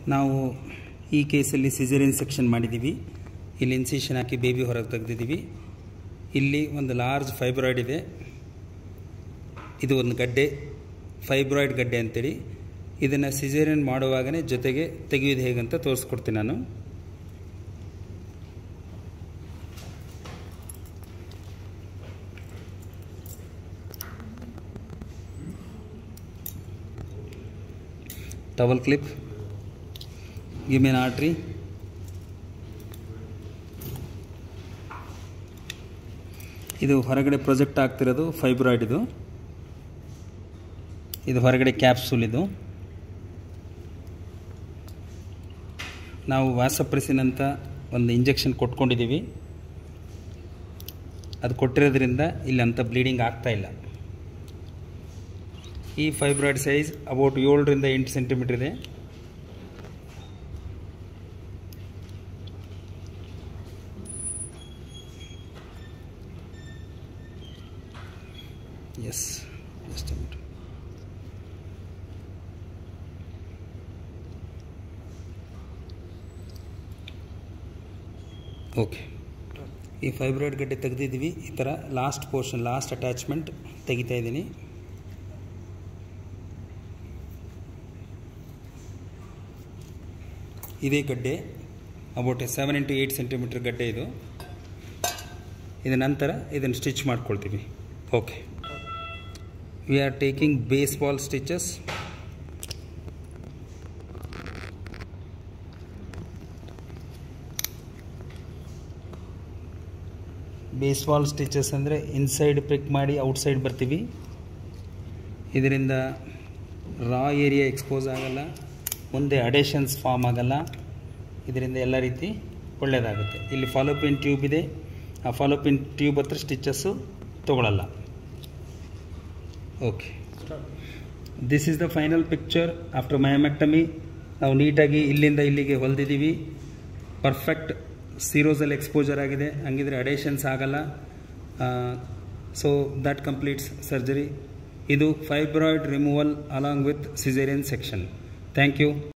ನಾವು ಈ ಕೇಸಲ್ಲಿ ಸಿಸೇರಿಯನ್ ಸೆಕ್ಷನ್ ಮಾಡಿದ್ದೀವಿ ಇಲ್ಲಿ ಇನ್ಸಿಷನ್ ಹಾಕಿ ಬೇಬಿ ಹೊರಗೆ ತೆಗೆದಿದ್ದೀವಿ ಇಲ್ಲಿ ಒಂದು ಲಾರ್ಜ್ ಫೈಬ್ರಾಯ್ಡ್ ಇದೆ ಇದು ಒಂದು ಗಡ್ಡೆ ಫೈಬ್ರಾಯ್ಡ್ ಗಡ್ಡೆ ಅಂತೇಳಿ ಇದನ್ನು ಸಿಸೇರಿಯನ್ ಮಾಡುವಾಗನೇ ಜೊತೆಗೆ ತೆಗೆಯೋದು ಹೇಗಂತ ತೋರಿಸ್ಕೊಡ್ತೀನಿ ನಾನು towel clip give me an artery ಇದು ಹೊರಗಡೆ ಪ್ರೊಜೆಕ್ಟ್ ಆಗ್ತಿರೋದು ಫೈಬ್ರಾಯ್ಡ್ ಇದು ಇದು ಹೊರಗಡೆ ಕ್ಯಾಪ್ಸೂಲ್ ಇದು ನಾವು ವಾಸಪ್ರೆಸಿನ್ ಅಂತ ಒಂದು ಇಂಜೆಕ್ಷನ್ ಕೊಟ್ಕೊಂಡಿದ್ದೀವಿ ಅದು ಕೊಟ್ಟಿರೋದ್ರಿಂದ ಇಲ್ಲಿ ಅಂಥ ಬ್ಲೀಡಿಂಗ್ ಆಗ್ತಾ ಇಲ್ಲ ಈ ಫೈಬ್ರಾಯ್ಡ್ ಸೈಜ್ ಅಬೌಟ್ ಏಳರಿಂದ ಎಂಟು ಸೆಂಟಿಮೀಟರ್ ಇದೆ ಎಸ್ ಜಸ್ಟ್ ಮಿನಿಟ್ ಓಕೆ ಈ ಫೈಬ್ರಾಯ್ಡ್ ಗಡ್ಡೆ ತೆಗೆದಿದ್ದೀವಿ ಈ ಥರ ಲಾಸ್ಟ್ ಪೋರ್ಷನ್ ಲಾಸ್ಟ್ ಅಟ್ಯಾಚ್ಮೆಂಟ್ ತೆಗಿತಾ ಇದ್ದೀನಿ ಇದೇ ಗಡ್ಡೆ about seven into eight centimetre ಗಡ್ಡೆ ಇದು ಇದರ ನಂತರ ಇದನ್ನು ಸ್ಟಿಚ್ ಮಾಡ್ಕೊಳ್ತೀವಿ okay we are taking baseball stitches baseball stitches ಅಂದರೆ ಇನ್ಸೈಡ್ ಪ್ರಿಕ್ ಮಾಡಿ ಔಟ್ಸೈಡ್ ಬರ್ತೀವಿ ಇದರಿಂದ ರಾ ಏರಿಯಾ ಎಕ್ಸ್ಪೋಸ್ ಆಗಲ್ಲ ಮುಂದೆ ಅಡೇಷನ್ಸ್ ಫಾರ್ಮ್ ಆಗಲ್ಲ ಇದರಿಂದ ಎಲ್ಲ ರೀತಿ ಒಳ್ಳೆಯದಾಗುತ್ತೆ ಇಲ್ಲಿ ಫಾಲೋಪಿನ್ ಟ್ಯೂಬ್ ಇದೆ ಆ ಫಾಲೋಪಿನ್ ಟ್ಯೂಬ್ ಹತ್ರ ಸ್ಟಿಚಸ್ಸು ತೊಗೊಳಲ್ಲ okay this is the final picture after myomectomy ನಾವು ನೀಟಾಗಿ ಇಲ್ಲಿಂದ ಇಲ್ಲಿಗೆ ಹೊಲ್ದಿದ್ದೀವಿ ಪರ್ಫೆಕ್ಟ್ ಸೀರೋಸಲ್ಲಿ ಎಕ್ಸ್ಪೋಜರ್ ಆಗಿದೆ ಹಂಗಿದ್ರೆ ಅಡೇಷನ್ಸ್ ಆಗಲ್ಲ ಸೊ ದಟ್ ಕಂಪ್ಲೀಟ್ಸ್ ಸರ್ಜರಿ ಇದು fibroid removal along with caesarean section thank you